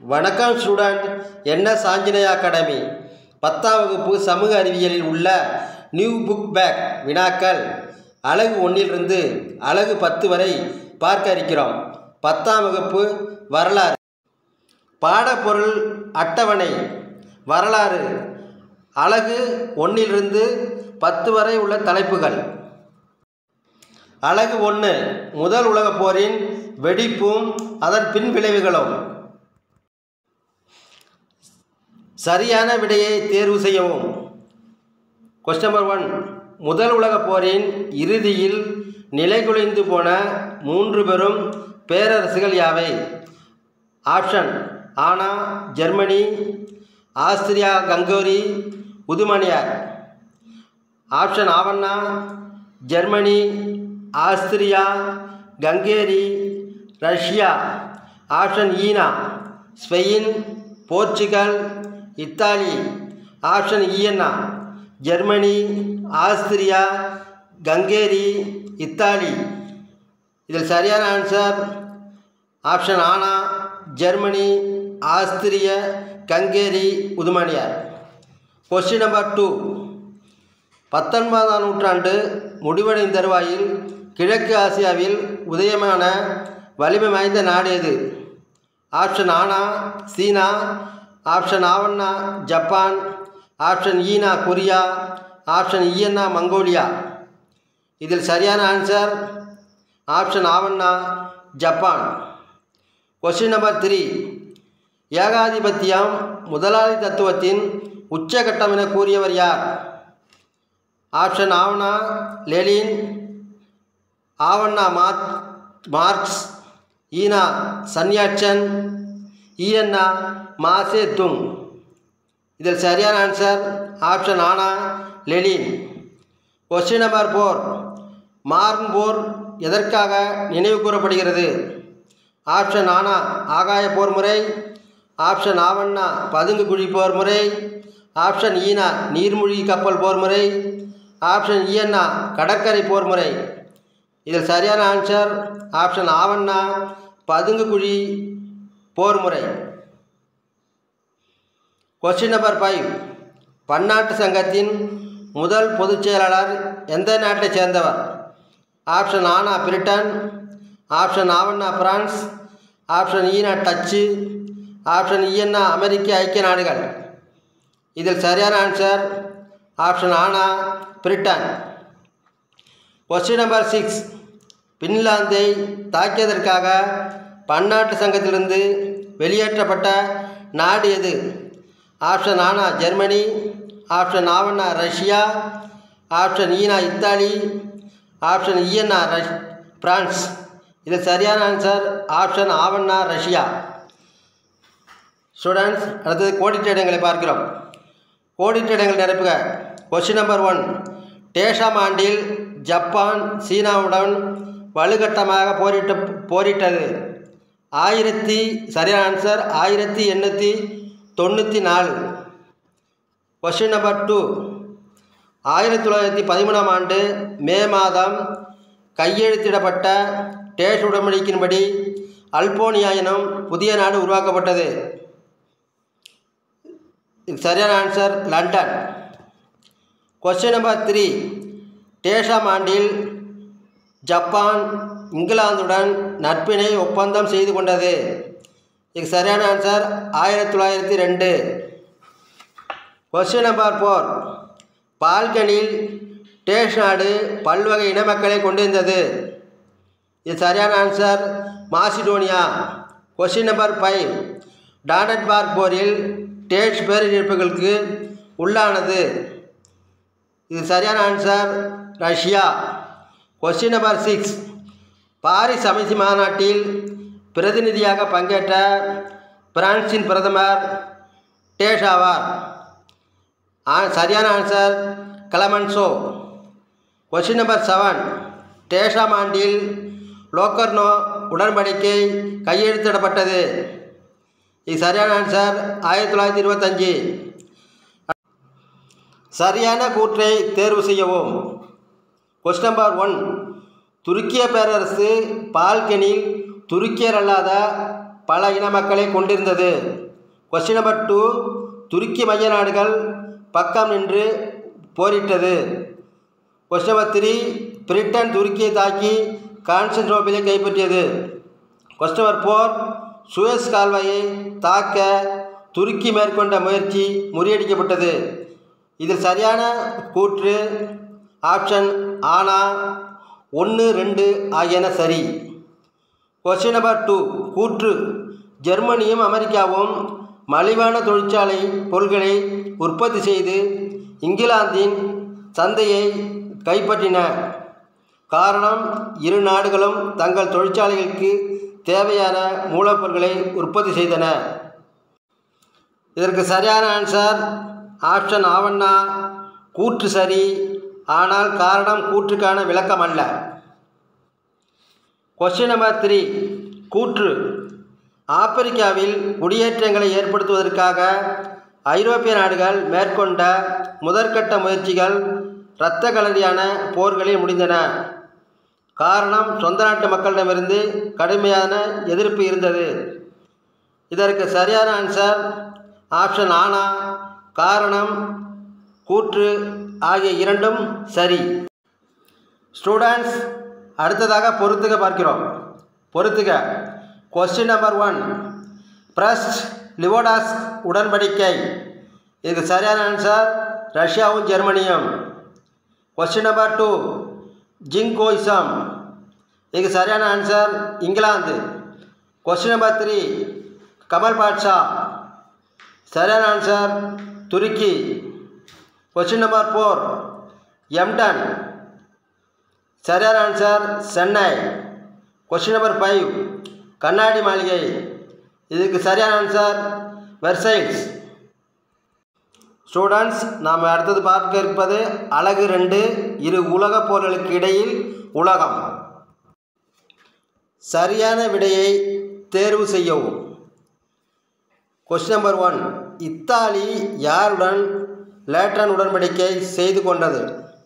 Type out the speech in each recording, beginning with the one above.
வணக்கம் student NS Anjaneya academy பத்தாம் வகுப்பு சமூக அறிவியலில் உள்ள நியூ புக் பேக் வினாக்கள் அழகு ஒன்றிலிருந்து அழகு பத்து வரை பார்க்க இருக்கிறோம் பத்தாம் வகுப்பு வரலாறு பாடப்பொருள் அட்டவணை வரலாறு அழகு ஒன்றிலிருந்து பத்து வரை உள்ள தலைப்புகள் அழகு ஒன்று முதல் உலகப் போரின் வெடிப்பும் அதன் பின் விளைவுகளும் சரியான விடையை தேர்வு செய்யவும் கொஸ்டின் நம்பர் ஒன் முதல் உலகப் போரின் இறுதியில் நிலைகுலைந்து போன மூன்று பெரும் பேரரசுகள் யாவை ஆப்ஷன் ஆனா ஜெர்மனி ஆஸ்திரியா கங்கோரி உதுமணியார் ஆப்ஷன் ஆவண்ணா Germany Austria Hungary Russia option ஈனா ஸ்பெயின் போர்ச்சுகல் இத்தாலி ஆப்ஷன் இஎன்ஆ ஜெர்மனி ஆஸ்திரியா கங்கேரி இத்தாலி இதில் சரியான ஆன்சர் ஆப்ஷன் ஆனா ஜெர்மனி ஆஸ்திரிய கங்கேரி உதுமானியார் கொஸ்டின் நம்பர் டூ பத்தொன்பதாம் நூற்றாண்டு முடிவடைந்த தருவாயில் கிழக்கு ஆசியாவில் உதயமான வலிமை வாய்ந்த நாடு எது ஆப்ஷன் ஆனா சீனா ஆப்ஷன் ஆவண்ணா ஜப்பான் ஆப்ஷன் ஈனா கொரியா ஆப்ஷன் இஎன்ஆ மங்கோலியா இதில் சரியான ஆன்சர் ஆப்ஷன் ஆவண்ணா ஜப்பான் கொஸ்டின் நம்பர் த்ரீ ஏகாதிபத்தியம் முதலாளி தத்துவத்தின் உச்சகட்டம் என கூறியவர் யார் ஆப்ஷன் ஆவணா லெலின் ஆவண்ணா மார்க் மார்க்ஸ் ஈனா சன்யாட்சன் ஈஎன்ஆ மாசே துங் இதில் சரியான ஆன்சர் ஆப்ஷன் ஆனா Lenin question number four Marne போர் எதற்காக நினைவு கூறப்படுகிறது ஆப்ஷன் ஆனா ஆகாய போர் முறை ஆப்ஷன் ஆவண்ணா பதுங்கு குழி போர் முறை ஆப்ஷன் ஈனா நீர்மூழ்கி கப்பல் போர் முறை ஆப்ஷன் இஎன்ஆ கடற்கரை போர் முறை இதில் சரியான ஆன்சர் ஆப்ஷன் ஆவண்ணா பதுங்கு குழி போர் முறை கொஸ்டின் நம்பர் ஃபைவ் பன்னாட்டு சங்கத்தின் முதல் பொதுச் செயலாளர் எந்த நாட்டைச் சேர்ந்தவர் ஆப்ஷன் ஆனா பிரிட்டன் ஆப்ஷன் ஆவண்ணா பிரான்ஸ் ஆப்ஷன் ஈனா டச்சு ஆப்ஷன் இஎன்ஆ அமெரிக்க ஐக்கிய நாடுகள் இதில் சரியான ஆன்சர் ஆப்ஷன் ஆனா பிரிட்டன் கொஸ்டின் நம்பர் சிக்ஸ் பின்லாந்தை தாக்கியதற்காக பன்னாட்டு சங்கத்திலிருந்து வெளியேற்றப்பட்ட நாடு எது ஆப்ஷன் ஆனா ஜெர்மனி ஆப்ஷன் ஆவண்ணா ரஷ்யா ஆப்ஷன் ஈனா இத்தாலி ஆப்ஷன் இஎன்ஆ ரஷ் பிரான்ஸ் இது சரியான ஆன்சர் ஆப்ஷன் ஆவண்ணா ரஷ்யா ஸ்டூடெண்ட்ஸ் அடுத்தது கோடிட்ட இடங்களை பார்க்கிறோம் கோடிட்ட இடங்கள் நிரப்புக கொஸ்டின் நம்பர் ஒன் டேஷாம் ஆண்டில் ஜப்பான் சீனாவுடன் வலுக்கட்டமாக போரிட்ட போரிட்டது ஆயிரத்தி சரியான ஆன்சர் ஆயிரத்தி எண்ணூற்றி தொண்ணூற்றி நாலு கொஸ்டின் நம்பர் டூ ஆயிரத்தி தொள்ளாயிரத்தி பதிமூணாம் ஆண்டு மே மாதம் கையெழுத்திடப்பட்ட டேஷ் உடன்படிக்கையின்படி அல்போனியா எனும் புதிய நாடு உருவாக்கப்பட்டது இது சரியான answer London question number three டேஷாம் ஆண்டில் ஜப்பான் இங்கிலாந்துடன் நட்பினை ஒப்பந்தம் செய்து கொண்டது இதுக்கு சரியான ஆன்சர் ஆயிரத்தி தொள்ளாயிரத்தி ரெண்டு கொஸ்டின் நம்பர் ஃபோர் பால்கனில் டேஷ் நாடு பல்வகை இன மக்களை கொண்டிருந்தது இது சரியான answer Macedonia question number five Tannenberg போரில் டேஷ் பேரிழப்புகளுக்கு உள்ளானது இது சரியான answer Russia question number six Paris அமைதி மாநாட்டில் பிரதிநிதியாக பங்கேற்ற பிரான்சின் பிரதமர் டேஷ் ஆவார் ஆ சரியான answer Clemenceau question number seven டேஷாம் ஆண்டில் லோக்கர்னோ உடன்படிக்கை கையெழுத்திடப்பட்டது இது சரியான ஆன்சர் ஆயிரத்தி தொள்ளாயிரத்தி இருபத்தஞ்சி சரியான கூற்றை தேர்வு செய்யவும் கொஸ்டின் நம்பர் ஒன் துருக்கிய பேரரசு பால்கனில் துருக்கியர் அல்லாத பல இன மக்களை கொண்டிருந்தது கொஸ்டின் நம்பர் டூ துருக்கி மைய நாடுகள் பக்கம் நின்று போரிட்டது கொஸ்டின் நம்பர் த்ரீ பிரிட்டன் துருக்கியை தாக்கி கான்ஸ்டன்டினோப்பிளை கைப்பற்றியது கொஸ்டின் நம்பர் ஃபோர் சுயஸ் கால்வாயை தாக்க துருக்கி மேற்கொண்ட முயற்சி முறியடிக்கப்பட்டது இதில் சரியான கூற்று ஆப்ஷன் ஆனா ஒன்று ரெண்டு ஆகியன சரி கொஸ்டின் நம்பர் டூ கூற்று ஜெர்மனியும் அமெரிக்காவும் மலிவான தொழிற்சாலை பொருட்களை உற்பத்தி செய்து இங்கிலாந்தின் சந்தையை கைப்பற்றின காரணம் இரு நாடுகளும் தங்கள் தொழிற்சாலைகளுக்கு தேவையான மூலப்பொருட்களை உற்பத்தி செய்தன இதற்கு சரியான ஆன்சர் ஆப்ஷன் ஆவண்ணா கூற்று சரி ஆனால் காரணம் கூற்றுக்கான விளக்கம் அல்ல கொஸ்டின் நம்பர் த்ரீ கூற்று ஆப்பிரிக்காவில் குடியேற்றங்களை ஏற்படுத்துவதற்காக ஐரோப்பிய நாடுகள் மேற்கொண்ட முதற்கட்ட முயற்சிகள் இரத்த களரியான போர்களில் முடிந்தன காரணம் சொந்த நாட்டு மக்களிடமிருந்து கடுமையான எதிர்ப்பு இருந்தது இதற்கு சரியான ஆன்சர் ஆப்ஷன் ஆனா காரணம் கூற்று ஆகிய இரண்டும் சரி ஸ்டூடெண்ட்ஸ் அடுத்ததாக பொறுத்துக பார்க்கிறோம் பொறுத்துக question number one Brest Litovsk உடன்படிக்கை இதுக்கு சரியான ஆன்சர் ரஷ்யாவும் ஜெர்மனியும் கொஸ்டின் நம்பர் டூ ஜிங்கோயிசம் இதுக்கு சரியான ஆன்சர் இங்கிலாந்து question number three Kemal Pasha சரியான ஆன்சர் துருக்கி கொஸ்டின் நம்பர் ஃபோர் எம்டன் சரியான answer Chennai question number five கண்ணாடி மாளிகை இதுக்கு சரியான ஆன்சர் வெர்சைல்ஸ் ஸ்டூடெண்ட்ஸ் நாம் அடுத்தது பார்க்க இருப்பது அழகு ரெண்டு இரு உலகப் போர்களுக்கு இடையில் உலகம் சரியான விடையை தேர்வு செய்யவும் கொஸ்டின் நம்பர் ஒன் இத்தாலி யாருடன் லேட்ரன் உடன்படிக்கை செய்து கொண்டது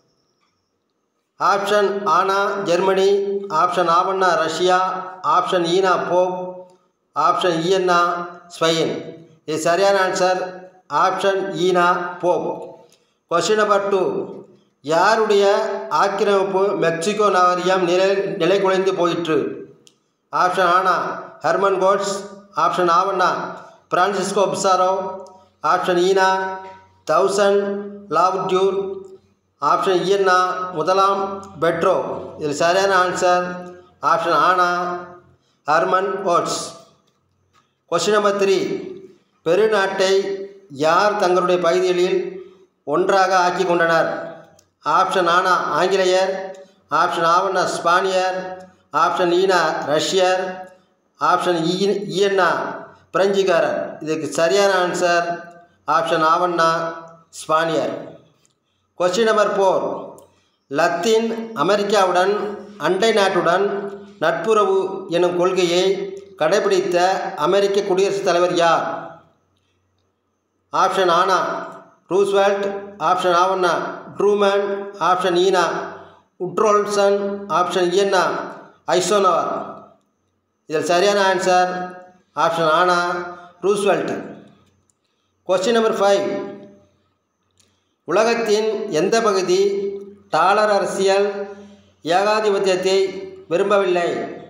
ஆப்ஷன் ஆனா ஜெர்மனி ஆப்ஷன் ஆவண்ணா ரஷ்யா ஆப்ஷன் ஈனா போப் ஆப்ஷன் இஎன்னா ஸ்பெயின் இது சரியான ஆன்சர் ஆப்ஷன் ஈனா போப் கொஸ்டின் நம்பர் டூ யாருடைய ஆக்கிரமிப்பு மெக்சிகோ நகரியம் நிலை நிலை குலைந்து போயிற்று ஆப்ஷன் ஆனா ஹெர்மன் கோட்ஸ் ஆப்ஷன் ஆவண்ணா பிரான்சிஸ்கோ பிசாரோ ஆப்ஷன் ஈனா தௌசண்ட் லாவ்டியூர் ஆப்ஷன் இஎன்னா முதலாம் பெட்ரோ இதில் சரியான ஆன்சர் ஆப்ஷன் ஆனா Hernan Cortes question number three பெருநாட்டை யார் தங்களுடைய பகுதிகளில் ஒன்றாக ஆக்கி கொண்டனர் ஆப்ஷன் ஆனா ஆங்கிலேயர் ஆப்ஷன் ஆவண்ணா ஸ்பானியர் ஆப்ஷன் ஈனா ரஷ்யர் ஆப்ஷன் ஈ இஎன்னா பிரெஞ்சுக்காரர் இதுக்கு சரியான ஆன்சர் ஆப்ஷன் ஆவண்ணா ஸ்பானியர் கொஸ்டின் நம்பர் ஃபோர் லத்தீன் அமெரிக்காவுடன் அண்டை நாட்டுடன் நட்புறவு எனும் கொள்கையை கடைபிடித்த அமெரிக்க குடியரசுத் தலைவர் யார் ஆப்ஷன் ஆனா ரூஸ்வெல்ட் ஆப்ஷன் ஆவண்ணா ட்ரூமேன் ஆப்ஷன் ஈனா உட்ரோல்சன் ஆப்ஷன் இஎன்னா ஐசோனவர் இதில் சரியான ஆன்சர் ஆப்ஷன் ஆனா ரூஸ்வெல்ட் கொஸ்டின் நம்பர் ஃபைவ் உலகத்தின் எந்த பகுதி டாலர் அரசியல் ஏகாதிபத்தியத்தை விரும்பவில்லை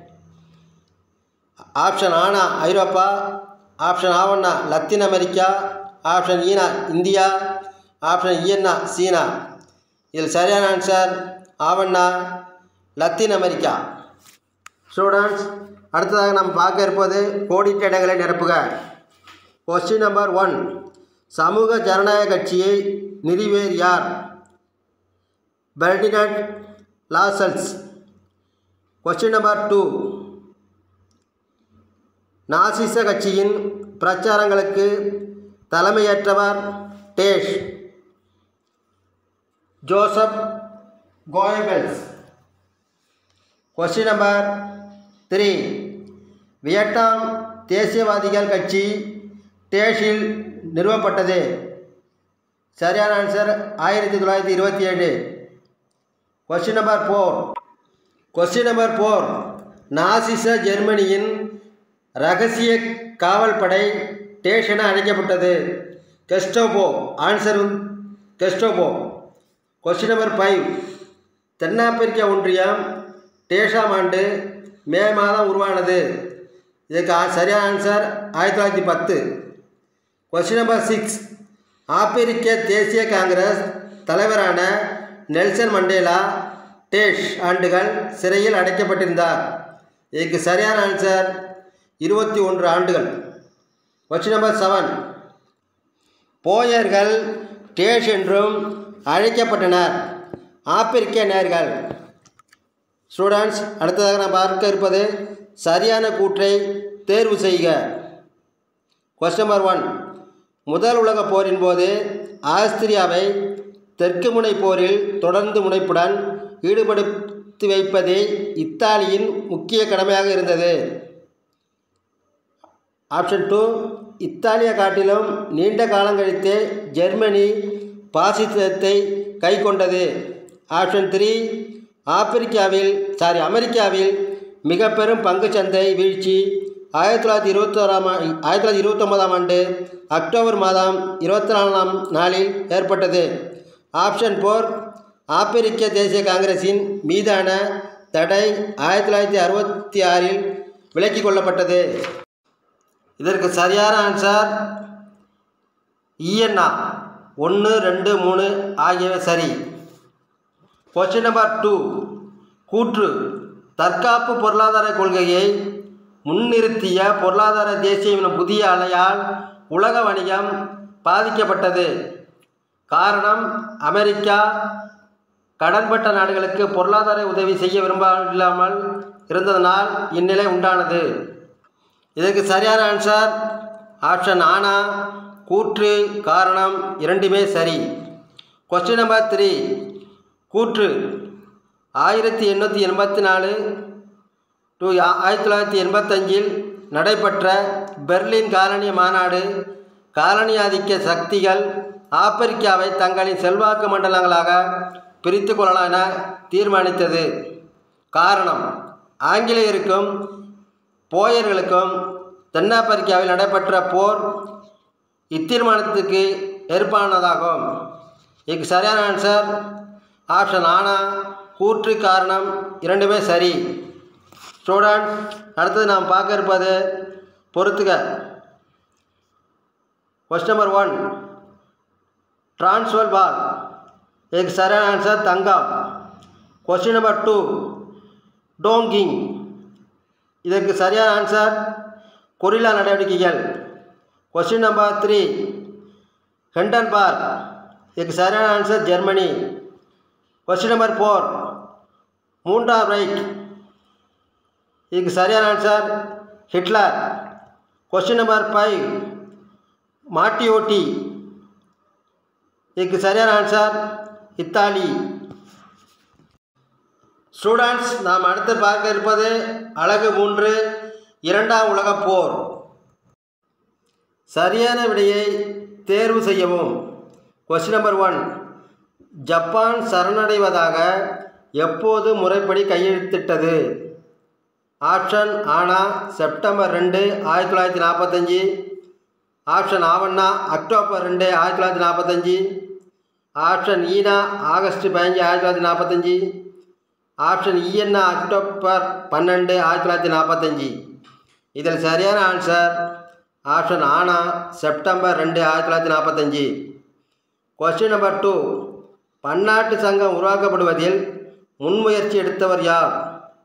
ஆப்ஷன் ஆனா ஐரோப்பா ஆப்ஷன் ஆவண்ணா லத்தீன் அமெரிக்கா ஆப்ஷன் ஈனா இந்தியா ஆப்ஷன் இஎன்னா சீனா இதில் சரியான ஆன்சர் ஆவண்ணா லத்தீன் அமெரிக்கா ஸ்டூடெண்ட்ஸ் அடுத்ததாக நாம் பார்க்க இருப்பது கோடிட்ட இடங்களை நிரப்புக கொஸ்டின் நம்பர் ஒன் சமூக ஜனநாயக கட்சியை நிறுவியர் யார் Ferdinand Lassalle question number two நாசிச கட்சியின் பிரச்சாரங்களுக்கு தலைமையேற்றவர் dash Joseph Goebbels question number three Vietnam தேசியவாதிகள் கட்சி டேஷில் நிறுவப்பட்டது சரியான ஆன்சர் ஆயிரத்தி தொள்ளாயிரத்தி இருபத்தி ஏழு question number four question number four நாசிச ஜெர்மனியின் ரகசிய காவல் படை டேஷ் என அழைக்கப்பட்டது Gestapo answer Gestapo question number five தென்னாப்பிரிக்க ஒன்றியம் டேஷாம் ஆண்டு மே மாதம் உருவானது இதுக்கு ஆ- சரியான ஆன்சர் ஆயிரத்தி தொள்ளாயிரத்தி பத்து கொஸ்டின் நம்பர் சிக்ஸ் ஆப்பிரிக்க தேசிய காங்கிரஸ் தலைவரான நெல்சன் மண்டேலா டேஷ் ஆண்டுகள் சிறையில் அடைக்கப்பட்டிருந்தார் இதுக்கு சரியான ஆன்சர் இருபத்தி ஒன்று ஆண்டுகள் கொஸ்டின் நம்பர் செவன் போயர்கள் டேஷ் என்றும் அழைக்கப்பட்டனர் ஆப்பிரிக்க நேர்கள் ஸ்டூடெண்ட்ஸ் அடுத்ததாக நாம் பார்க்க இருப்பது சரியான கூற்றை தேர்வு செய்க கொஸ்டின் நம்பர் ஒன் முதல் உலகப் போரின் போது ஆஸ்திரியாவை தெற்கு முனை போரில் தொடர்ந்து முனைப்புடன் ஈடுபடுத்தி வைப்பதே இத்தாலியின் முக்கிய கடமையாக இருந்தது ஆப்ஷன் டூ இத்தாலிய காட்டிலும் நீண்ட காலம் கழித்தே ஜெர்மனி பாசிசத்தை கை கொண்டது ஆப்ஷன் த்ரீ ஆப்பிரிக்காவில் சாரி அமெரிக்காவில் மிக பெரும் பங்குச்சந்தை வீழ்ச்சி ஆயிரத்தி தொள்ளாயிரத்தி இருபத்தோராம் ஆ- ஆயிரத்தி தொள்ளாயிரத்தி இருபத்தொம்போதாம் ஆண்டு அக்டோபர் மாதம் இருபத்தி நாலாம் நாளில் ஏற்பட்டது ஆப்ஷன் ஃபோர் ஆப்பிரிக்க தேசிய காங்கிரஸின் மீதான தடை ஆயிரத்தி தொள்ளாயிரத்தி அறுபத்தி ஆறில் விலக்கிக் கொள்ளப்பட்டது இதற்கு சரியான ஆன்சர் இஎன்ஆ ஒன்று ரெண்டு மூணு ஆகியவை சரி கொஸ்டின் நம்பர் டூ கூற்று தற்காப்பு பொருளாதார கொள்கையை முன்னிறுத்திய பொருளாதார தேசியம் எனும் புதிய அலையால் உலக வணிகம் பாதிக்கப்பட்டது காரணம் அமெரிக்கா கடன்பட்ட நாடுகளுக்கு பொருளாதார உதவி செய்ய விரும்பாமல் இருந்ததனால் இந்நிலை உண்டானது இதற்கு சரியான ஆன்சர் ஆப்ஷன் ஆனா கூற்று காரணம் இரண்டுமே சரி கொஸ்டின் நம்பர் த்ரீ கூற்று ஆயிரத்தி எண்ணூற்றி எண்பத்தி நாலு டு ஆயிரத்தி தொள்ளாயிரத்தி எண்பத்தஞ்சில் நடைபெற்ற பெர்லின் காலனிய மாநாடு காலனியாதிக்க சக்திகள் ஆப்பிரிக்காவை தங்களின் செல்வாக்கு மண்டலங்களாக பிரித்து கொள்ளலாம் என தீர்மானித்தது காரணம் ஆங்கிலேயருக்கும் போயர்களுக்கும் தென்னாப்பிரிக்காவில் நடைபெற்ற போர் இத்தீர்மானத்துக்கு ஏற்பானதாகும் இதுக்கு சரியான ஆன்சர் ஆப்ஷன் ஆனா கூற்று காரணம் இரண்டுமே சரி ஸ்டூடெண்ட் அடுத்தது நாம் பார்க்க இருப்பது பொறுத்துக question number one Transvaal இதுக்கு சரியான ஆன்சர் தங்கம் கொஸ்டின் நம்பர் டூ டோங்கிங் இதற்கு சரியான ஆன்சர் கொரில்லா நடவடிக்கைகள் கொஸ்டின் நம்பர் த்ரீ ஹெண்டன்பர்க் இதுக்கு சரியான answer Germany question number four மூன்றாம் ரைட் இதுக்கு சரியான answer Hitler question number five Matteotti இதுக்கு சரியான ஆன்சர் இத்தாலி ஸ்டூடெண்ட்ஸ் நாம் அடுத்து பார்க்க இருப்பது அழகு மூன்று இரண்டாம் உலகப் போர் சரியான விடையை தேர்வு செய்யவும் கொஸ்டின் நம்பர் ஒன் ஜப்பான் சரணடைவதாக எப்போது முறைப்படி கையெழுத்திட்டது ஆப்ஷன் ஆனா செப்டம்பர் ரெண்டு ஆயிரத்தி தொள்ளாயிரத்தி நாற்பத்தஞ்சி ஆப்ஷன் ஆவண்ணா அக்டோபர் ரெண்டு ஆயிரத்தி தொள்ளாயிரத்தி நாற்பத்தஞ்சி ஆப்ஷன் ஈனா ஆகஸ்ட் பதினஞ்சு ஆயிரத்தி தொள்ளாயிரத்தி நாற்பத்தஞ்சி ஆப்ஷன் இஎன்ஆ அக்டோபர் பன்னெண்டு ஆயிரத்தி தொள்ளாயிரத்தி நாற்பத்தஞ்சி இதில் சரியான ஆன்சர் ஆப்ஷன் ஆனா செப்டம்பர் ரெண்டு ஆயிரத்தி தொள்ளாயிரத்தி நாற்பத்தஞ்சி கொஸ்டின் நம்பர் டூ பன்னாட்டு சங்கம் உருவாக்கப்படுவதில் முன்முயற்சி எடுத்தவர் யார்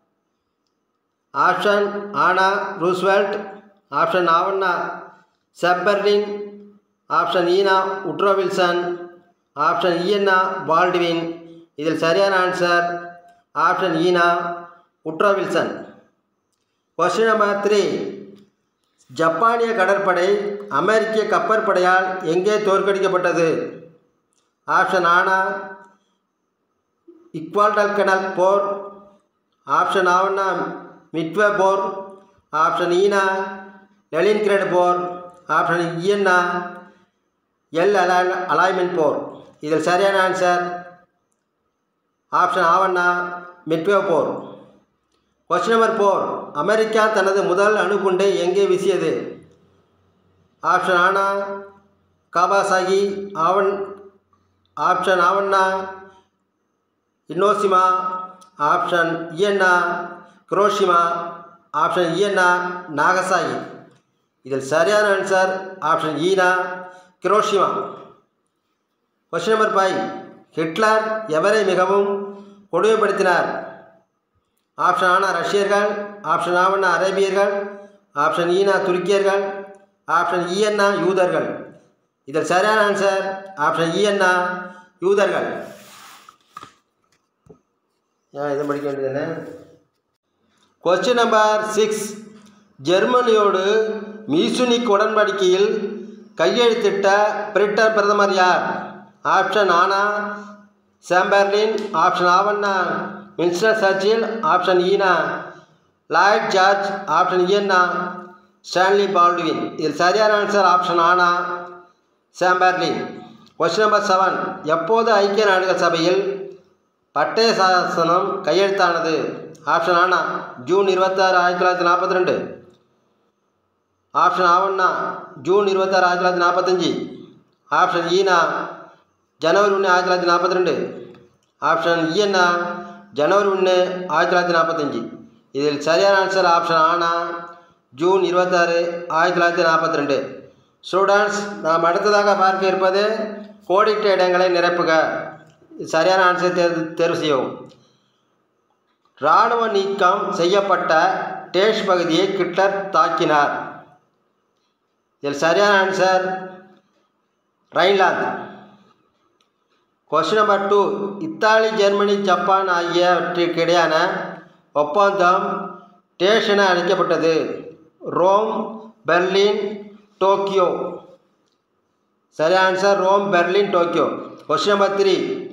ஆப்ஷன் ஆனா ரூஸ்வெல்ட் ஆப்ஷன் ஆவண்ணா செப்பர்லின் ஆப்ஷன் ஈனா உட்ரோ வில்சன் ஆப்ஷன் இஎன்ஆ பால்ட்வின் இதில் சரியான ஆன்சர் ஆப்ஷன் ஈனா Woodrow Wilson question number three ஜப்பானிய கடற்படை அமெரிக்க கப்பற்படையால் எங்கே தோற்கடிக்கப்பட்டது ஆப்ஷன் ஆனா இக்வால்டல் கனல் போர் ஆப்ஷன் ஆவண்ணா மிட்வே போர் ஆப்ஷன் ஈனா லெலின்கிரேட் போர் ஆப்ஷன் இஎன்ஆ எல் அலா அலைன்மெண்ட் போர் இதில் சரியான ஆன்சர் ஆப்ஷன் ஆவண்ணா மிட்வே போர் கொஸ்டின் நம்பர் ஃபோர் அமெரிக்கா தனது முதல் அணுகுண்டை எங்கே வீசியது ஆப்ஷன் ஆனா காபாசாகி ஆவன் ஆப்ஷன் ஆவண்ணா இன்னோசிமா ஆப்ஷன் இயன்னா குரோஷிமா ஆப்ஷன் இயன்னா நாகசாகி இதில் சரியான ஆன்சர் ஆப்ஷன் ஈனா Hiroshima question number five Hitler எவரை மிகவும் கொடுமைப்படுத்தினார் ஆப்ஷன் ஆனா ரஷ்யர்கள் ஆப்ஷன் ஆவண்ணா அரேபியர்கள் ஆப்ஷன் ஈனா துருக்கியர்கள் ஆப்ஷன் இஎன்னா யூதர்கள் இதில் சரியான ஆன்சர் ஆப்ஷன் இஎன்னா யூதர்கள் ஏன் இதை படிக்க வேண்டியதுன்னு கொஸ்டின் நம்பர் சிக்ஸ் ஜெர்மனியோடு மீசுனிக் உடன்படிக்கையில் கையெழுத்திட்ட பிரிட்டன் பிரதமர் யார் ஆப்ஷன் ஆனா சாம்பர்லின் ஆப்ஷன் ஆவண்ணா வின்ஸ்டன் சர்ச்சில் ஆப்ஷன் ஈனா லாய்ட் ஜார்ஜ் ஆப்ஷன் இயன்னா ஸ்டான்லி பால்டுவின் இதில் சரியான ஆன்சர் ஆப்ஷன் ஆனா சாம்பர்லின் கொஸ்டின் நம்பர் செவன் எப்போது ஐக்கிய நாடுகள் சபையில் பட்டய சாசனம் கையெழுத்தானது ஆப்ஷன் ஆனா ஜூன் இருபத்தாறு ஆயிரத்தி தொள்ளாயிரத்தி நாற்பத்தி ரெண்டு ஆப்ஷன் ஆவண்ணா ஜூன் இருபத்தாறு ஆயிரத்தி தொள்ளாயிரத்தி நாற்பத்தஞ்சி ஆப்ஷன் ஈனா ஜனவரி ஒன்று ஆயிரத்தி தொள்ளாயிரத்தி நாற்பத்தி ரெண்டு ஆப்ஷன் இஎன்னா ஜனவரி ஒன்று ஆயிரத்தி தொள்ளாயிரத்தி நாற்பத்தஞ்சி இதில் சரியான ஆன்சர் ஆப்ஷன் ஆனா ஜூன் இருபத்தாறு ஆயிரத்தி தொள்ளாயிரத்தி நாற்பத்தி ரெண்டு ஸ்டூடெண்ட்ஸ் நாம் அடுத்ததாக பார்க்க இருப்பது கோடிட்ட இடங்களை நிரப்புக சரியான ஆன்சர் தேர்வு தேர்வு செய்யவும் இராணுவ நீக்கம் செய்யப்பட்ட டேஷ் பகுதியை கிட்லர் தாக்கினார் இதில் சரியான answer Rhineland question number two Italy Germany Japan ஆகியவற்றிற்கிடையான ஒப்பந்தம் டேஷ் என அழைக்கப்பட்டது ரோம் பெர்லின் டோக்கியோ சரியான answer Rome Berlin Tokyo question number three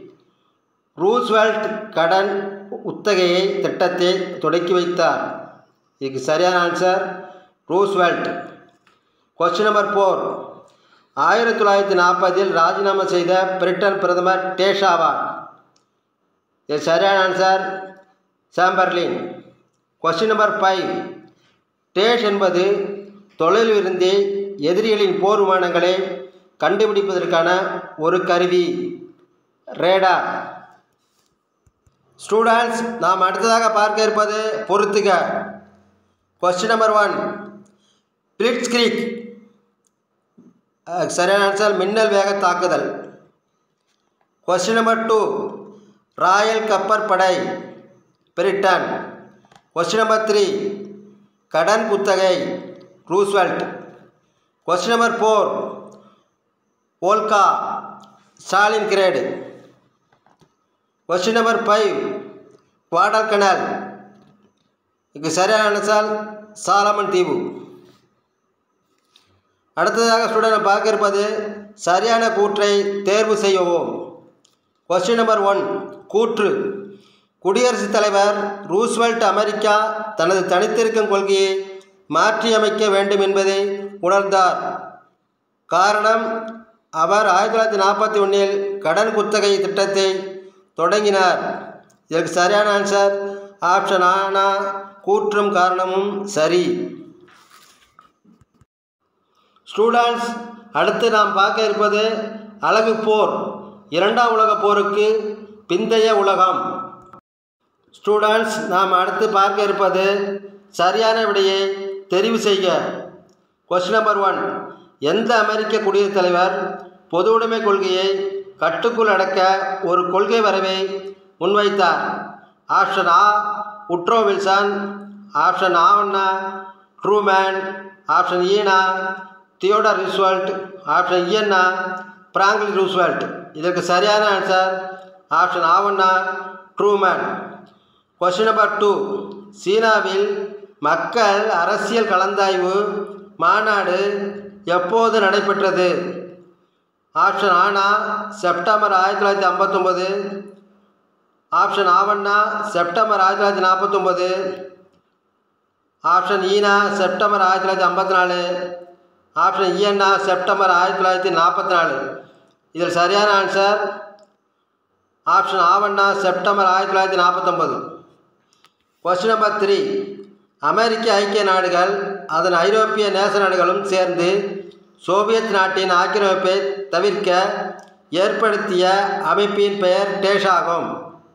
Roosevelt கடன் குத்தகையை திட்டத்தை தொடக்கி வைத்தார் இதுக்கு சரியான answer Roosevelt question number four ஆயிரத்தி தொள்ளாயிரத்தி நாற்பதில் ராஜினாமா செய்த பிரிட்டன் பிரதமர் டேஷ் ஆவார் இது சரியான answer Chamberlain question number five dash என்பது தொழிலிருந்து எதிரிகளின் போர் விமானங்களை கண்டுபிடிப்பதற்கான ஒரு கருவி ரேடார் ஸ்டூடெண்ட்ஸ் நாம் அடுத்ததாக பார்க்க இருப்பது பொறுத்துக question number one blitzkrieg சரியான ஆன்சர் மின்னல் வேக தாக்குதல் கொஸ்டின் நம்பர் டூ ராயல் கப்பற் படை பிரிட்டன் கொஸ்டின் நம்பர் த்ரீ கடன் குத்தகை Roosevelt question number four Volga Stalingrad question number five Guadalcanal இதுக்கு சரியான ஆன்சர் சாலமன் தீவு அடுத்ததாக ஸ்டூடெண்ட் பார்க்க இருப்பது சரியான கூற்றை தேர்வு செய்யவும் கொஸ்டின் நம்பர் ஒன் கூற்று குடியரசுத் தலைவர் ரூஸ்வெல்ட் அமெரிக்கா தனது தனித்திருக்கும் கொள்கையை மாற்றியமைக்க வேண்டும் என்பதை உணர்ந்தார் காரணம் அவர் ஆயிரத்தி தொள்ளாயிரத்தி நாற்பத்தி ஒன்றில் கடன் குத்தகை திட்டத்தை தொடங்கினார் இதற்கு சரியான ஆன்சர் ஆப்ஷன் ஆனா கூற்றும் காரணமும் சரி ஸ்டூடெண்ட்ஸ் அடுத்து நாம் பார்க்க இருப்பது அழகு போர் இரண்டாம் உலகப் போருக்கு பிந்தைய உலகம் ஸ்டூடெண்ட்ஸ் நாம் அடுத்து பார்க்க இருப்பது சரியான விடையை தெரிவு செய்க கொஸ்டின் நம்பர் ஒன் எந்த அமெரிக்க குடியரசுத் தலைவர் பொது உடைமை கொள்கையை கட்டுக்குள் அடக்க ஒரு கொள்கை வரைவை முன்வைத்தார் ஆப்ஷன் ஆ உட்ரோ வில்சன் ஆப்ஷன் ஆவண்ணா ட்ரூமேன் ஆப்ஷன் ஈனா தியோடர் ரூஸ்வெல்ட் ஆப்ஷன் இஎன்னா பிராங்க்லின் ரூஸ்வெல்ட் இதற்கு சரியான ஆன்சர் ஆப்ஷன் ஆவண்ணா ட்ரூமேன் கொஸ்டின் நம்பர் டூ சீனாவில் மக்கள் அரசியல் கலந்தாய்வு மாநாடு எப்போது நடைபெற்றது ஆப்ஷன் ஆனா செப்டம்பர் ஆயிரத்தி தொள்ளாயிரத்தி ஐம்பத்தொம்பது ஆப்ஷன் ஆவண்ணா செப்டம்பர் ஆயிரத்தி தொள்ளாயிரத்தி நாற்பத்தொம்பது ஆப்ஷன் ஈனா செப்டம்பர் ஆயிரத்தி தொள்ளாயிரத்தி ஐம்பத்தி நாலு ஆப்ஷன் இஎன்னா செப்டம்பர் ஆயிரத்தி தொள்ளாயிரத்தி நாற்பத்தி நாலு இதில் சரியான ஆன்சர் ஆப்ஷன் ஆவண்ணா செப்டம்பர் ஆயிரத்தி தொள்ளாயிரத்தி நாற்பத்தொம்பது கொஸ்டின் நம்பர் த்ரீ அமெரிக்க ஐக்கிய நாடுகள் அதன் ஐரோப்பிய நேச நாடுகளும் சேர்ந்து சோவியத் நாட்டின் ஆக்கிரமிப்பை தவிர்க்க ஏற்படுத்திய அமைப்பின் பெயர் டேஷ் ஆகும்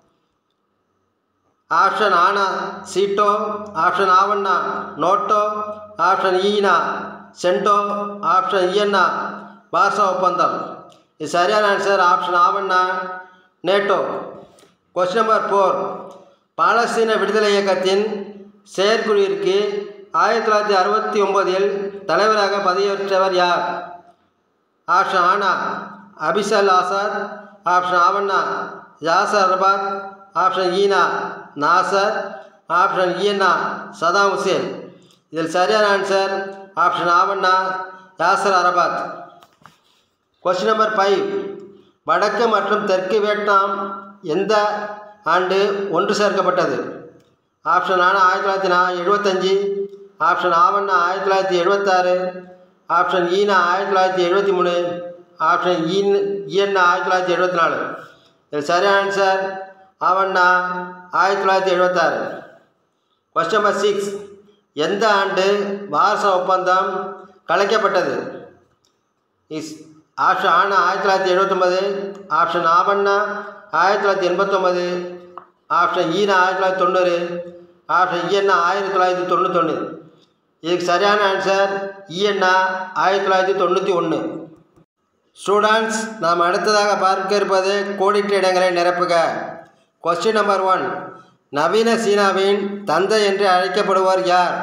ஆப்ஷன் ஆனா சீட்டோ ஆப்ஷன் ஆவண்ணா நோட்டோ ஆப்ஷன் ஈனா சென்டோ ஆப்ஷன் இயன்னா பாசா ஒப்பந்தம் இது சரியான ஆன்சர் ஆப்ஷன் ஆவண்ணா நேட்டோ கொஸ்டின் நம்பர் ஃபோர் பாலஸ்தீன விடுதலை இயக்கத்தின் செயற்குழுவிற்கு ஆயிரத்தி தொள்ளாயிரத்தி அறுபத்தி ஒன்பதில் தலைவராக பதவியேற்றவர் யார் ஆப்ஷன் ஆனா அபிசல் ஆசாத் ஆப்ஷன் ஆவண்ணா யாசர் அரபாத் ஆப்ஷன் ஈனா நாசர் ஆப்ஷன் ஈனா சதாம் ஹுசேன் இதில் சரியான ஆன்சர் ஆப்ஷன் ஆவண்ணா Yasser Arafat question number five வடக்கு மற்றும் தெற்கு வியட்நாம் எந்த ஆண்டு ஒன்று சேர்க்கப்பட்டது ஆப்ஷன் ஆனா ஆயிரத்தி தொள்ளாயிரத்தி நா எழுபத்தஞ்சி ஆப்ஷன் ஆவண்ணா ஆயிரத்தி தொள்ளாயிரத்தி எழுபத்தாறு ஆப்ஷன் ஈனா ஆயிரத்தி தொள்ளாயிரத்தி எழுபத்தி மூணு ஆப்ஷன் ஈன் இஎன்னா ஆயிரத்தி தொள்ளாயிரத்தி எழுபத்தி நாலு இது சரியான ஆன்சர் ஆவண்ணா ஆயிரத்தி தொள்ளாயிரத்தி எழுபத்தாறு கொஸ்டின் நம்பர் சிக்ஸ் எந்த ஆண்டு வாரச ஒப்பந்தம் கலைக்கப்பட்டது இஸ் ஆப்ஷன் ஆனா ஆயிரத்தி தொள்ளாயிரத்தி எழுபத்தொம்பது ஆப்ஷன் ஆவண்ணா ஆயிரத்தி தொள்ளாயிரத்தி எண்பத்தொம்பது ஆப்ஷன் ஈனா ஆயிரத்தி தொள்ளாயிரத்தி தொண்ணூறு ஆப்ஷன் இஎன்னா ஆயிரத்தி தொள்ளாயிரத்தி தொண்ணூத்தொன்று இதுக்கு சரியான ஆன்சர் இஎன்னா ஆயிரத்தி தொள்ளாயிரத்தி தொண்ணூற்றி ஒன்று ஸ்டூடெண்ட்ஸ் நாம் அடுத்ததாக பார்க்க இருப்பது கோடிட்ட இடங்களை நிரப்புக கொஸ்டின் நம்பர் ஒன் நவீன சீனாவின் தந்தை என்று அழைக்கப்படுவார் யார்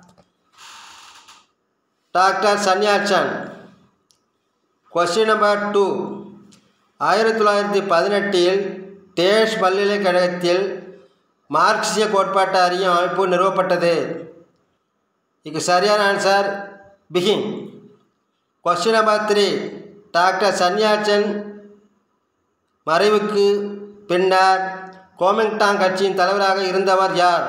doctor Sun Yat sen question number two ஆயிரத்தி தொள்ளாயிரத்தி பதினெட்டில் டேஷ் பல்கலைக்கழகத்தில் மார்க்சிய கோட்பாட்டு அறியும் அமைப்பு நிறுவப்பட்டது இதுக்கு சரியான ஆன்சர் பிகின் question number three doctor Sun Yat sen மறைவுக்கு பின்னர் கோமிங்டாங் கட்சியின் தலைவராக இருந்தவர் யார்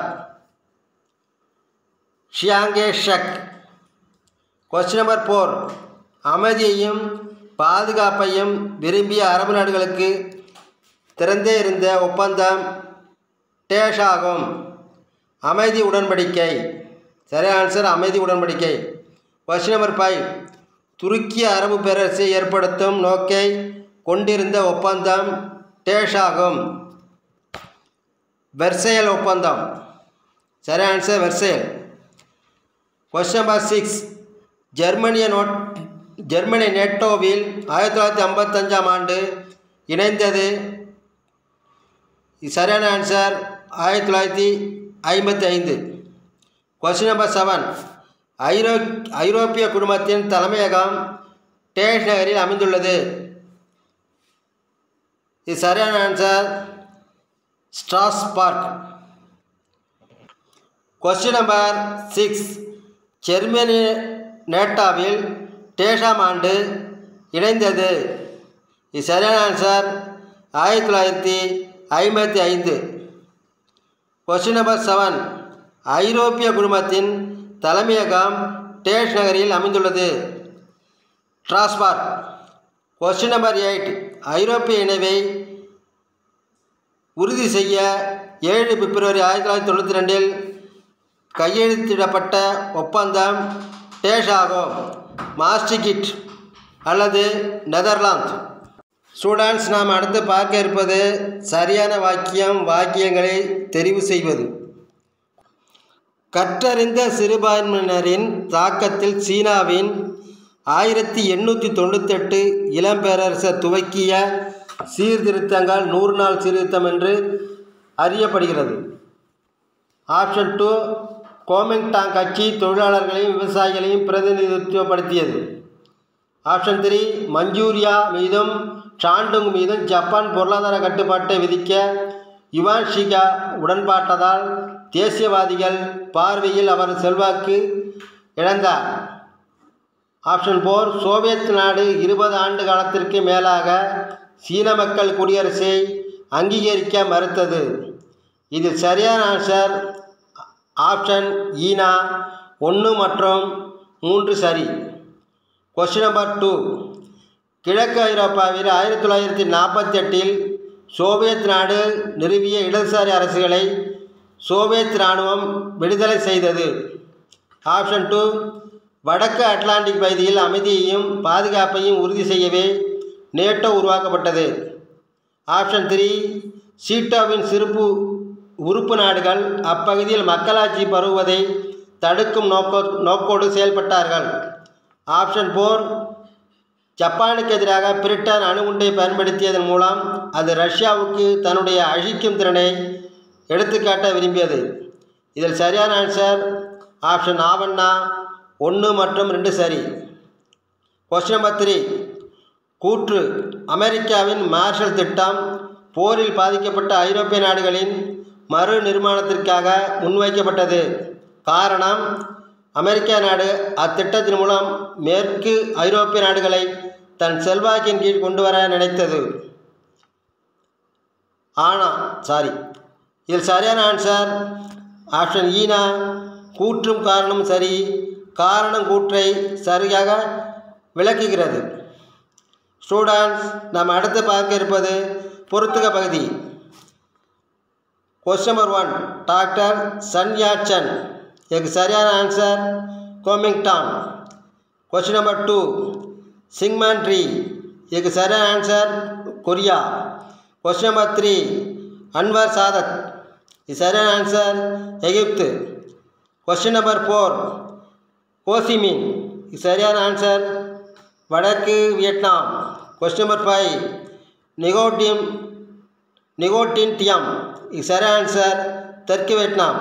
Chiang Kai shek question number four அமைதியையும் பாதுகாப்பையும் விரும்பிய அரபு நாடுகளுக்கு திறந்தே இருந்த ஒப்பந்தம் டேஷ் ஆகும் அமைதி உடன்படிக்கை சரியான ஆன்சர் அமைதி உடன்படிக்கை கொஸ்டின் நம்பர் ஃபைவ் துருக்கிய அரபு பேரரசை ஏற்படுத்தும் நோக்கை கொண்டிருந்த ஒப்பந்தம் டேஷ் ஆகும் வெர்சையல் ஒப்பந்தம் சரியான answer Versailles question number six ஜெர்மனிய நோட் ஜெர்மனி நேட்டோவில் ஆயிரத்தி தொள்ளாயிரத்தி ஐம்பத்தஞ்சாம் ஆண்டு இணைந்தது இது சரியான ஆன்சர் ஆயிரத்தி தொள்ளாயிரத்தி ஐம்பத்தி ஐந்து கொஸ்டின் நம்பர் செவன் ஐரோ ஐரோப்பிய குடும்பத்தின் தலைமையகம் டேஷ் நகரில் அமைந்துள்ளது இது சரியான answer Strasbourg question number six Germany நேட்டாவில் டேஷாம் ஆண்டு இணைந்தது இது சரியான ஆன்சர் ஆயிரத்தி தொள்ளாயிரத்தி ஐம்பத்தி ஐந்து கொஸ்டின் நம்பர் செவன் ஐரோப்பிய குழுமத்தின் தலைமையகம் டேஷ் நகரில் அமைந்துள்ளது ட்ராஸ்பார்க் கொஸ்டின் நம்பர் எயிட் ஐரோப்பிய இணைவை உறுதி செய்ய ஏழு பிப்ரவரி ஆயிரத்தி தொள்ளாயிரத்தி தொண்ணூற்றி ரெண்டில் கையெழுத்திடப்பட்ட ஒப்பந்தம் டேஷ் ஆகும் மாஸ்டிகிட் அல்லது நெதர்லாந்து ஸ்டூடெண்ட்ஸ் நாம் அடுத்து பார்க்க இருப்பது சரியான வாக்கியம் வாக்கியங்களை தெரிவு செய்வது கற்றறிந்த சிறுபான்மையினரின் தாக்கத்தில் சீனாவின் ஆயிரத்தி எண்ணூற்றி தொண்ணூத்தெட்டு இளம்பேரரசர் துவக்கிய சீர்திருத்தங்கள் நூறு நாள் சீர்திருத்தம் என்று அறியப்படுகிறது ஆப்ஷன் டூ கோமிங்டாங் கட்சி தொழிலாளர்களையும் விவசாயிகளையும் பிரதிநிதித்துவப்படுத்தியது ஆப்ஷன் த்ரீ மஞ்சூரியா மீதும் ஷாண்டுங் மீதும் ஜப்பான் பொருளாதார கட்டுப்பாட்டை விதிக்க யுவான் ஷிகா உடன்பாட்டதால் தேசியவாதிகள் பார்வையில் அவர் செல்வாக்கு இழந்தார் ஆப்ஷன் ஃபோர் சோவியத் நாடு இருபது ஆண்டு காலத்திற்கு மேலாக சீன மக்கள் குடியரசை அங்கீகரிக்க மறுத்தது இதில் சரியான ஆன்சர் ஆப்ஷன் ஈனா ஒன்று மற்றும் மூன்று சரி கொஸ்டின் நம்பர் டூ கிழக்கு ஐரோப்பாவில் ஆயிரத்தி தொள்ளாயிரத்தி நாற்பத்தி எட்டில் சோவியத் நாடு நிறுவிய இடதுசாரி அரசுகளை சோவியத் இராணுவம் விடுதலை செய்தது ஆப்ஷன் டூ வடக்கு அட்லாண்டிக் பகுதியில் அமைதியையும் பாதுகாப்பையும் உறுதி செய்யவே நேட்டோ உருவாக்கப்பட்டது ஆப்ஷன் த்ரீ சீட்டாவின் சிறப்பு உறுப்பு நாடுகள் அப்பகுதியில் மக்களாட்சி பரவுவதை தடுக்கும் நோக்கோ நோக்கோடு செயல்பட்டார்கள் ஆப்ஷன் ஃபோர் ஜப்பானுக்கு எதிராக பிரிட்டன் அணுகுண்டை பயன்படுத்தியதன் மூலம் அது ரஷ்யாவுக்கு தன்னுடைய அழிக்கும் திறனை எடுத்துக்காட்ட விரும்பியது இதில் சரியான ஆன்சர் ஆப்ஷன் ஆவண்ணா ஒன்று மற்றும் ரெண்டு சரி கொஸ்டின் நம்பர் த்ரீ கூற்று அமெரிக்காவின் மார்ஷல் திட்டம் போரில் பாதிக்கப்பட்ட ஐரோப்பிய நாடுகளின் மறு நிர்மாணத்திற்காக முன்வைக்கப்பட்டது காரணம் அமெரிக்க நாடு அத்திட்டத்தின் மூலம் மேற்கு ஐரோப்பிய நாடுகளை தன் செல்வாக்கின் கீழ் கொண்டு வர நினைத்தது ஆனா சாரி இதில் சரியான ஆன்சர் ஆப்ஷன் ஈனா கூற்றும் காரணம் சரி காரணம் கூற்றை சரியாக விளக்குகிறது ஸ்டூடெண்ட்ஸ் நாம் அடுத்து பார்க்க இருப்பது பொறுத்துக பகுதி question number one doctor Sun Yat sen இதுக்கு சரியான answer Kuomintang question number two Syngman Rhee இதுக்கு சரியான answer Korea question number three Anwar Sadat இது சரியான answer Egypt question number four Ho Chi Minh இது சரியான ஆன்சர் வடக்கு வியட்நாம் கொஸ்டின் நம்பர் ஃபைவ் நிகோட்டியம் நிகோட்டின் டியம் இது சரியான ஆன்சர் தெற்கு வியட்நாம்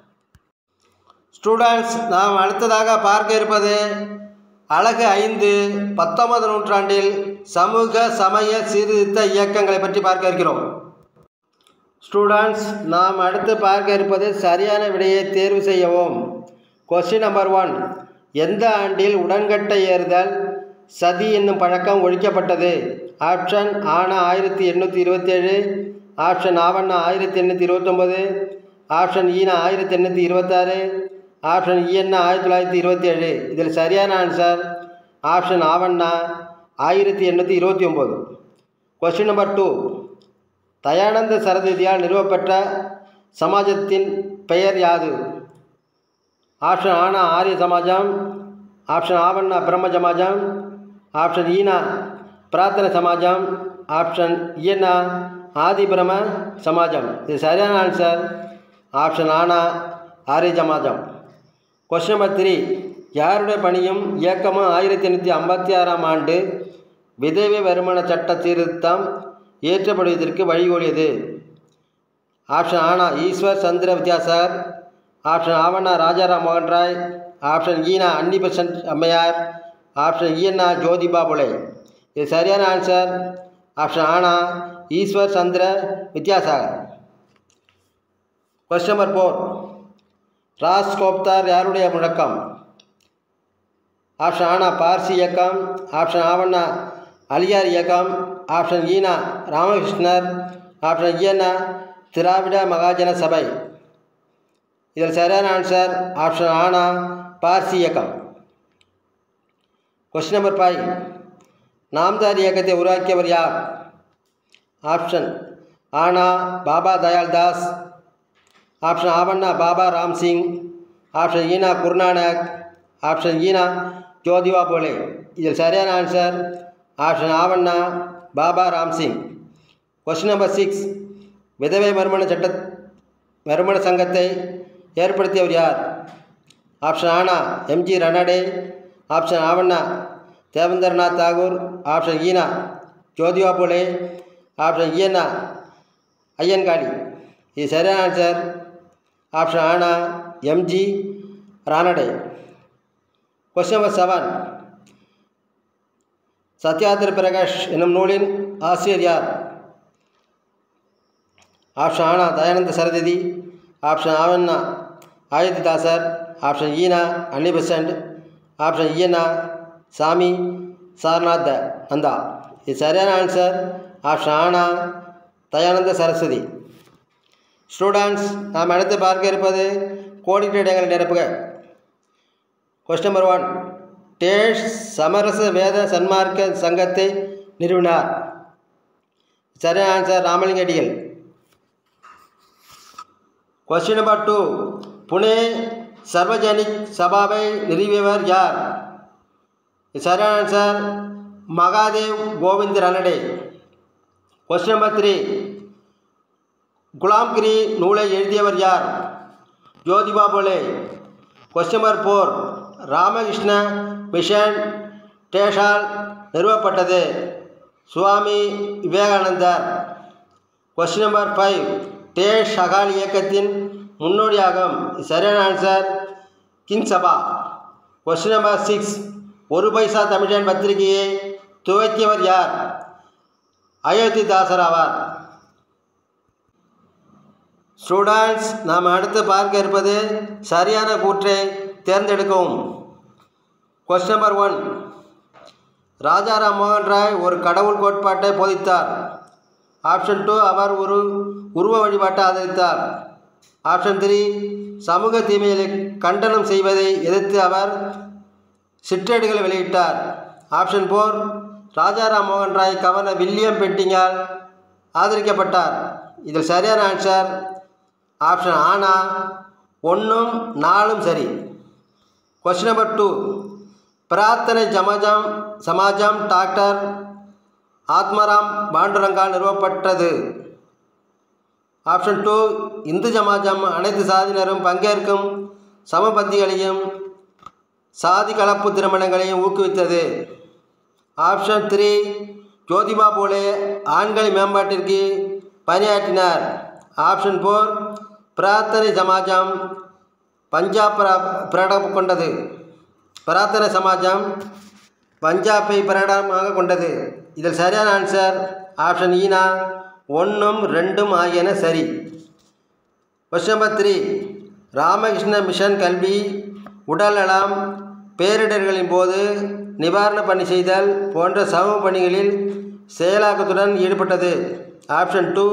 ஸ்டூடெண்ட்ஸ் நாம் அடுத்ததாக பார்க்க இருப்பது அழகு ஐந்து பத்தொன்பது நூற்றாண்டில் சமூக சமய சீர்திருத்த இயக்கங்களை பற்றி பார்க்க இருக்கிறோம் ஸ்டூடெண்ட்ஸ் நாம் அடுத்து பார்க்க இருப்பது சரியான விடையை தேர்வு செய்யவும் கொஸ்டின் நம்பர் ஒன் எந்த ஆண்டில் உடன்கட்டை ஏறுதல் சதி என்னும் பழக்கம் ஒழிக்கப்பட்டது ஆப்ஷன் ஆனா ஆயிரத்தி எண்ணூற்றி இருபத்தேழு ஆப்ஷன் ஆவண்ணா ஆயிரத்தி எண்ணூற்றி இருபத்தொம்போது ஆப்ஷன் ஈனா ஆயிரத்தி எண்ணூற்றி இருபத்தாறு ஆப்ஷன் இஎன்னா ஆயிரத்தி தொள்ளாயிரத்தி இருபத்தி ஏழு இதில் சரியான ஆன்சர் ஆப்ஷன் ஆவண்ணா ஆயிரத்தி எண்ணூற்றி இருபத்தி ஒம்பது கொஸ்டின் நம்பர் டூ தயானந்த சரஸ்வதியால் நிறுவப்பெற்ற சமாஜத்தின் பெயர் யாது ஆப்ஷன் ஆனா ஆரிய சமாஜம் ஆப்ஷன் ஆவண்ணா பிரம்ம சமாஜம் ஆப்ஷன் ஈனா பிரார்த்தன சமாஜம் ஆப்ஷன் இயன்னா ஆதி பிரம்ம சமாஜம் இது சரியான ஆன்சர் ஆப்ஷன் ஆனா ஆரிய சமாஜம் கொஸ்டின் நம்பர் த்ரீ யாருடைய பணியும் இயக்கமும் ஆயிரத்தி எண்ணூற்றி ஐம்பத்தி ஆறாம் ஆண்டு விதவை வருமான சட்ட சீர்திருத்தம் இயற்றப்படுவதற்கு வழிகோலியது ஆப்ஷன் ஆனா ஈஸ்வர் சந்திர வித்யாசாகர் ஆப்ஷன் ஆவண்ணா ராஜாராம் மோகன் ராய் ஆப்ஷன் ஈனா அன்னி பெசன்ட் அம்மையார் ஆப்ஷன் ஈஎன்னா ஜோதிபா புலே இது சரியான ஆன்சர் ஆப்ஷன் ஆனா Ishwar Chandra Vidyasagar question number four Rast Goftar யாருடைய முழக்கம் ஆப்ஷன் ஆனா பார்சி இயக்கம் ஆப்ஷன் ஆவண்ணா அலியார் இயக்கம் ஆப்ஷன் ஈனா ராமகிருஷ்ணர் ஆப்ஷன் ஈனா திராவிட மகாஜன சபை இதில் சரியான ஆன்சர் ஆப்ஷன் ஆனா பார்சி இயக்கம் கொஸ்டின் நம்பர் ஃபைவ் நாம்தார் இயக்கத்தை உருவாக்கியவர் யார் ஆப்ஷன் ஆனா பாபா தயாள் தாஸ் ஆப்ஷன் ஆவண்ணா பாபா ராம்சிங் ஆப்ஷன் ஈனா குருநானக் ஆப்ஷன் ஈனா ஜோதிபா போலே இதில் சரியான ஆன்சர் ஆப்ஷன் ஆவண்ணா Baba Ram Singh question number six விதவை மறுமண சட்ட மறுமண சங்கத்தை ஏற்படுத்தியவர் யார் ஆப்ஷன் ஆனா எம்ஜி ரனாடே ஆப்ஷன் ஆவண்ணா தேவேந்திரநாத் தாகூர் ஆப்ஷன் ஈனா ஜோதிபா போலே ஆப்ஷன் ஈயண்ணா ஐயன்காடி இது சரியான ஆன்சர் ஆப்ஷன் ஆனா M G Ranade question number seven Satyarth Prakash என்னும் நூலின் ஆசிரியர் யார் ஆப்ஷன் ஆனா தயானந்த சரஸ்வதி ஆப்ஷன் ஆவண்ணா ஆயுததாசர் ஆப்ஷன் ஈனா அன்னி பெசன்ட் ஆப்ஷன் ஈயனா சாமி சாரநாத் நந்தா இது சரியான ஆன்சர் ஆப்ஷன் ஆனா தயானந்த சரஸ்வதி ஸ்டூடெண்ட்ஸ் நாம் அடுத்து பார்க்க இருப்பது கோடிட்ட இடங்களை நிரப்புக கொஸ்டின் நம்பர் ஒன் டேஷ் சமரச வேத சன்மார்க்க சங்கத்தை நிறுவினார் சரியான answer Ramalinga Adigal question number two Pune Sarvajanik சபாவை நிறுவியவர் யார் சரியான answer Mahadev Govind Ranade question number three Gulamgiri நூலை எழுதியவர் யார் Jyotiba Phule question number four Ramakrishna mission டேஷால் நிறுவப்பட்டது சுவாமி விவேகானந்தர் question number five dash Akal இயக்கத்தின் முன்னோடியாகும் சரியான ஆன்சர் கின்சபா கொஸ்டின் நம்பர் சிக்ஸ் ஒரு பைசா தமிழன் பத்திரிகையை துவக்கியவர் யார் அயோத்திதாசர் ஆவார் ஸ்டூடெண்ட்ஸ் நாம் அடுத்து பார்க்க இருப்பது சரியான கூற்றை தேர்ந்தெடுக்கவும் கொஸ்டின் நம்பர் ஒன் ராஜாராம் மோகன் ராய் ஒரு கடவுள் கோட்பாட்டை போதித்தார் ஆப்ஷன் டூ அவர் ஒரு உருவ வழிபாட்டை ஆதரித்தார் ஆப்ஷன் த்ரீ சமூக தீமைகளை கண்டனம் செய்வதை எதிர்த்து அவர் சிற்றேடுகளை வெளியிட்டார் ஆப்ஷன் ஃபோர் ராஜாராம் மோகன் ராய் கவர்னர் வில்லியம் பெட்டிங்கால் ஆதரிக்கப்பட்டார் இதில் சரியான ஆன்சர் ஆப்ஷன் ஆனா ஒன்றும் நாலும் சரி கொஸ்டின் நம்பர் டூ பிரார்த்தனை ஜமஜம் சமாஜம் டாக்டர் ஆத்மராம் பாண்டுரங்கால் நிறுவப்பட்டது ஆப்ஷன் டூ இந்து ஜமாஜம் அனைத்து சாதியினரும் பங்கேற்கும் சமபந்திகளையும் சாதி கலப்பு திருமணங்களையும் ஊக்குவித்தது ஆப்ஷன் த்ரீ ஜோதிபா போலே ஆண்கள் மேம்பாட்டிற்கு பணியாற்றினார் ஆப்ஷன் ஃபோர் பிரார்த்தனை சமாஜம் பஞ்சாப் பிர- பிரகடனம் கொண்டது பிரார்த்தனை சமாஜம் பஞ்சாப்பை பிரகடனமாக கொண்டது இதில் சரியான ஆன்சர் ஆப்ஷன் ஈனா ஒன்றும் ரெண்டும் ஆகியன சரி question number three Ramakrishna mission கல்வி உடல்நலம் பேரிடர்களின் போது நிவாரண பணி செய்தல் போன்ற சமூக பணிகளில் செயலாக்கத்துடன் ஈடுபட்டது ஆப்ஷன் டூ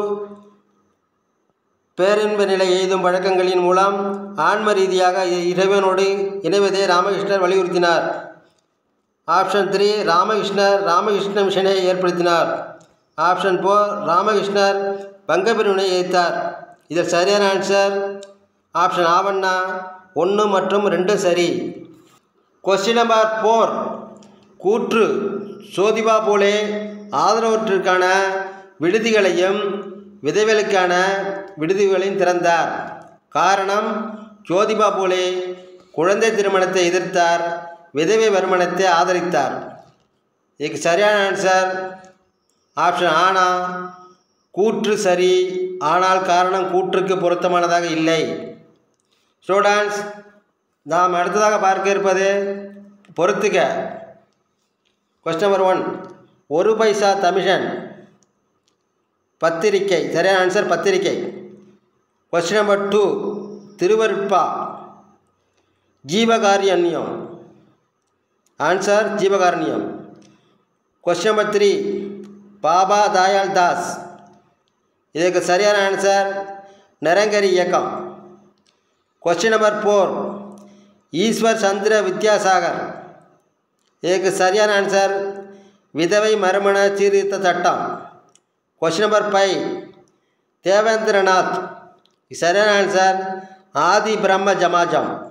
பேரின்ப நிலை எய்தும் பழக்கங்களின் மூலம் ஆன்ம ரீதியாக இ- இறைவனோடு இணைவதை ராமகிருஷ்ணர் வலியுறுத்தினார் ஆப்ஷன் த்ரீ ராமகிருஷ்ணர் ராமகிருஷ்ண மிஷனை ஏற்படுத்தினார் ஆப்ஷன் ஃபோர் ராமகிருஷ்ணர் பங்கபிரிவினை எதிர்த்தார் இதில் சரியான ஆன்சர் ஆப்ஷன் ஆவண்ணா ஒன்று மற்றும் ரெண்டு சரி கொஸ்டின் நம்பர் ஃபோர் கூற்று சோதிபா போலே ஆதரவற்றிற்கான விடுதிகளையும் விதவைகளுக்கான விடுதிகளையும் திறந்தார் காரணம் ஜோதிபா போலே குழந்தை திருமணத்தை எதிர்த்தார் விதவை வருமானத்தை ஆதரித்தார் இதுக்கு சரியான ஆன்சர் ஆப்ஷன் ஆனா கூற்று சரி ஆனால் காரணம் கூற்றுக்கு பொருத்தமானதாக இல்லை ஸ்டூடெண்ட்ஸ் நாம் அடுத்ததாக பார்க்க இருப்பது பொறுத்துக கொஸ்டின் நம்பர் ஒன் ஒரு பைசா தமிழன் பத்திரிக்கை சரியான ஆன்சர் பத்திரிக்கை கொஸ்டின் நம்பர் டூ திருவருட்பா ஜீவகாரியண்யம் ஆன்சர் ஜீவகாரண்யம் question number three Baba Dayal Das இதுக்கு சரியான ஆன்சர் நிரங்கரி இயக்கம் question number four Ishwar Chandra Vidyasagar இதுக்கு சரியான ஆன்சர் விதவை மறுமண சீர்திருத்த சட்டம் கொஸ்டின் நம்பர் ஃபைவ் தேவேந்திரநாத் சரியான ஆன்சர் ஆதி பிரம்ம ஜமாஜம்